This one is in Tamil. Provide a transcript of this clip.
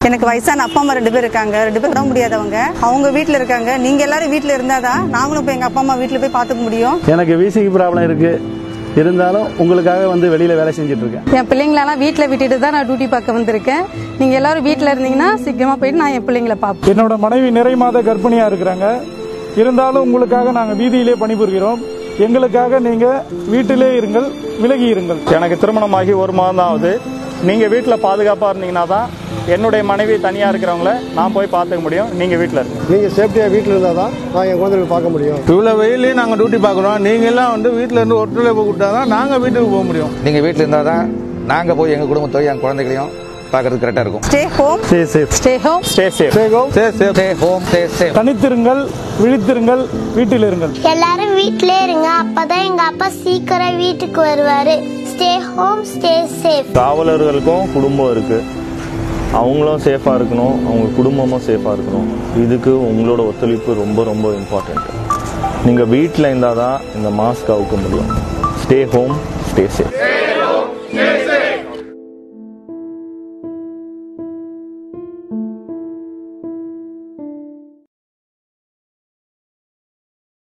எனக்கு வயசான அப்பா அம்மா ரெண்டு பேர் இருக்காங்க ரெண்டு பேர் உடம்பு முடியாதவங்க அவங்க வீட்டில் இருக்காங்க நீங்க எல்லாரும் வீட்டில் இருந்தாதான் நாங்களும் போய் எங்க அப்பா அம்மா வீட்டில் போய் பார்த்துக்க முடியும் எனக்கு விசிக்கு ப்ராப்ளம் இருக்கு இருந்தாலும் உங்களுக்காக வந்து வெளியில வேலை செஞ்சுட்டு இருக்கேன் என் பிள்ளைங்களெல்லாம் வீட்டில் விட்டுட்டு தான் நான் டியூட்டி பார்க்க வந்திருக்கேன் நீங்க எல்லாரும் வீட்டில் இருந்தீங்கன்னா சீக்கிரமா போயிட்டு நான் என் பிள்ளைங்கள பார்ப்பேன் என்னோட மனைவி நிறை மாத கர்ப்பிணியா இருக்கிறாங்க இருந்தாலும் உங்களுக்காக நாங்க வீதியிலே பணிபுரிகிறோம் எங்களுக்காக நீங்க வீட்டிலே இருங்கள் விலகி இருங்கள் எனக்கு திருமணமாகி ஒரு மாதம் தான் ஆகுது நீங்க வீட்டுல பாதுகாப்பா இருந்தீங்கன்னா தான் என்னுடைய மனைவி தனியா இருக்கிறவங்கள நான் போய் பார்த்துக்க முடியும் நீங்க வீட்டுல இருங்க நீங்கள் சேஃப்டியாக வீட்டில் இருந்தால் தான் நான் என் குழந்தைகளை பார்க்க முடியும் இவ்வளோ வெயிலையும் நாங்கள் டியூட்டி பார்க்குறோம் நீங்க எல்லாம் வந்து வீட்டில் இருந்து ஒத்துழைப்பு கொடுத்தா தான் நாங்கள் வீட்டுக்கு போக முடியும் நீங்க வீட்டில் இருந்தால் தான் நாங்கள் போய் எங்கள் குடும்பத்தையும் என் குழந்தைகளையும் பார்க்கறதுக்கு கரெக்டாக இருக்கும் ஸ்டே ஹோம் சரி சரி ஸ்டே ஹோம் ஸ்டே சேஃப் சரி சரி ஸ்டே ஹோம் ஸ்டே சேஃப் தனித்திருங்கள் விழித்திருங்கள் வீட்டில் இருங்கள் எல்லாரும் வீட்டிலே இருங்க அப்பதான் எங்க அப்பா சீக்கிரம் வீட்டுக்கு வருவாரு ஸ்டே ஹோம் ஸ்டே சேஃப் காவலர்களுக்கும் குடும்பம் இருக்கு அவங்களும் சேஃபாக இருக்கணும் அவங்க குடும்பமும் சேஃபாக இருக்கணும் இதுக்கு உங்களோட ஒத்துழைப்பு ரொம்ப ரொம்ப இம்பார்ட்டண்ட் நீங்கள் வீட்டில் இருந்தால் தான் இந்த மாஸ்க் அவுக்க முடியும் ஸ்டே ஹோம் ஸ்டே சேஃப்